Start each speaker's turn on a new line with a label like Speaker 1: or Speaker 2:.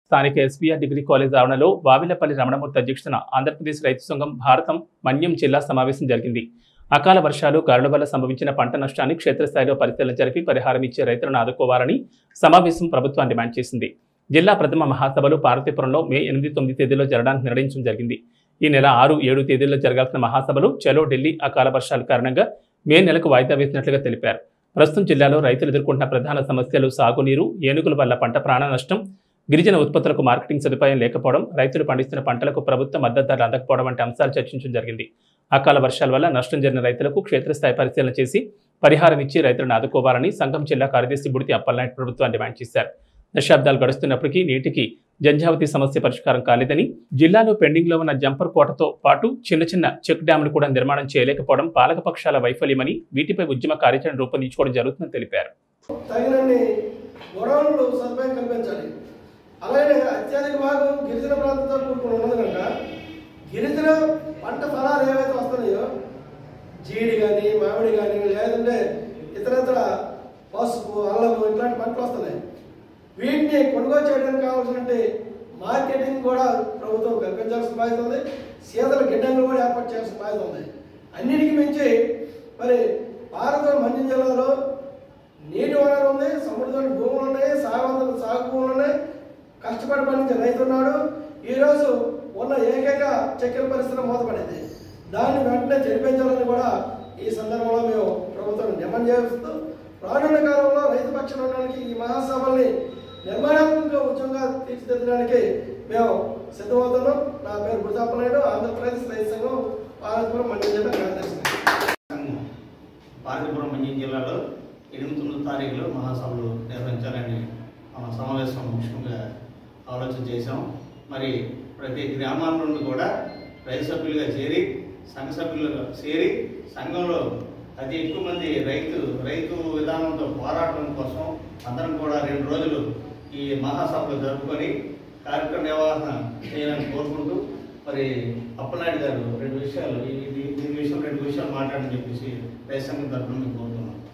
Speaker 1: స్థానిక SBR degree college ఆవరణలో వావిలపల్లి రమణమూర్తి అధ్యక్షతన ఆంధ్రప్రదేశ్ రైతు సంఘం భారతం మన్యం జిల్లా సమావేశం జరిగింది అకాల వర్షాలు గాలుల వల్ల సంభవించిన పంట నష్టాన్ని క్షేత్రస్థాయిలో పరిశీలన జరిపి పరిహారం ఇచ్చే రైతులను ఆదుకోవాలని సమావేశం ప్రభుత్వాన్ని డిమాండ్ చేసింది జిల్లా ప్రథమ మహాసభలు పార్వతీపురంలో మే ఎనిమిది తొమ్మిది తేదీలో జరగడానికి నిర్ణయించడం జరిగింది ఈ నెల ఆరు ఏడు తేదీల్లో జరగాల్సిన మహాసభలు చలో ఢిల్లీ అకాల వర్షాల కారణంగా మే నెలకు వాయిదా వేసినట్లుగా తెలిపారు ప్రస్తుతం జిల్లాలో రైతులు ఎదుర్కొంటున్న ప్రధాన సమస్యలు సాగునీరు ఏనుగుల వల్ల పంట ప్రాణ నష్టం గిరిజన ఉత్పత్తులకు మార్కెటింగ్ సదుపాయం లేకపోవడం రైతులు పండిస్తున్న పంటలకు ప్రభుత్వ మద్దతు ధరలు అందకపోవడం వంటి అంశాలు చర్చించడం జరిగింది అకాల వర్షాల వల్ల నష్టం జరిగిన రైతులకు క్షేత్రస్థాయి పరిశీలన చేసి పరిహారం ఇచ్చి రైతులను ఆదుకోవాలని సంఘం జిల్లా కార్యదర్శి బుడితి అప్పలనాయుడు ప్రభుత్వాన్ని డిమాండ్ చేశారు దశాబ్దాలు గడుస్తున్నప్పటికీ నేటికి జంజావతి సమస్య పరిష్కారం కాలేదని జిల్లాలో పెండింగ్లో ఉన్న జంపర్ కోటతో పాటు చిన్న చిన్న చెక్ డ్యాములు కూడా నిర్మాణం చేయలేకపోవడం పాలకపక్షాల వైఫల్యమని వీటిపై ఉద్యమ కార్యాచరణ రూపొందించుకోవడం జరుగుతుందని తెలిపారు
Speaker 2: తగినన్ని గొడవలు సదుపాయం కల్పించాలి అలాగే అత్యధిక భాగం గిరిజన ప్రాంతంతో కూడుకుని ఉన్నది కనుక గిరిజన పంట ఫలాలు ఏవైతే వస్తున్నాయో జీడి కానీ మామిడి కానీ లేదంటే ఇతరత్ర పసుపు అల్లము ఇట్లాంటి పంటలు వస్తున్నాయి వీటిని కొనుగోలు చేయడానికి కావాల్సినటువంటి మార్కెటింగ్ కూడా ప్రభుత్వం కల్పించాల్సిన బాధ్యత ఉంది శీతల గిడ్డంగులు కూడా ఏర్పాటు చేయాల్సిన బాధ్యత ఉంది అన్నిటికీ మించి మరి భారత మన్యం జిల్లాలో నీటి వనరు ఉంది సముద్ర భూములు ఉన్నాయి సాగు సాగు భూములు ఉన్నాయి కష్టపడి పండించే రైతు ఉన్నాడు ఈరోజు ఉన్న ఏకైక చక్కెర పరిశ్రమ మూతపడింది దాన్ని వెంటనే చెరిపించాలని కూడా ఈ సందర్భంలో మేము ప్రభుత్వం డిమాండ్ చేస్తూ రానున్న కాలంలో రైతు పక్షాన ఉండడానికి ఈ మహాసభల్ని నిర్మాణాత్మక ఉద్యమంగా తీర్చిదిద్దడానికి మేము సిద్ధమవుతున్నాం నా పేరు బుర్జాపనాయుడు ఆంధ్రప్రదేశ్ రైతు సంఘం పార్వతీపురం మండలి జిల్లా కార్యదర్శి
Speaker 3: సంఘం పార్వతీపురం మంజం జిల్లాలో ఎనిమిది తొమ్మిది తారీఖులో మహాసభలు నిర్వహించాలని మన సమావేశం ముఖ్యంగా ఆలోచన చేశాం మరి ప్రతి గ్రామాల నుండి కూడా రైతు సభ్యులుగా చేరి సంఘ సభ్యులుగా చేరి సంఘంలో అతి ఎక్కువ మంది రైతు రైతు విధానంతో పోరాటం కోసం అందరం కూడా రెండు రోజులు ఈ మహాసభలు జరుపుకొని కార్యక్రమ నిర్వహణ చేయాలని కోరుకుంటూ మరి అప్పలనాయుడు గారు రెండు విషయాలు ఈ ఈ- ఈ విషయం రెండు విషయాలు మాట్లాడని చెప్పేసి రైతు సంఘం తరఫున మేము కోరుతున్నాం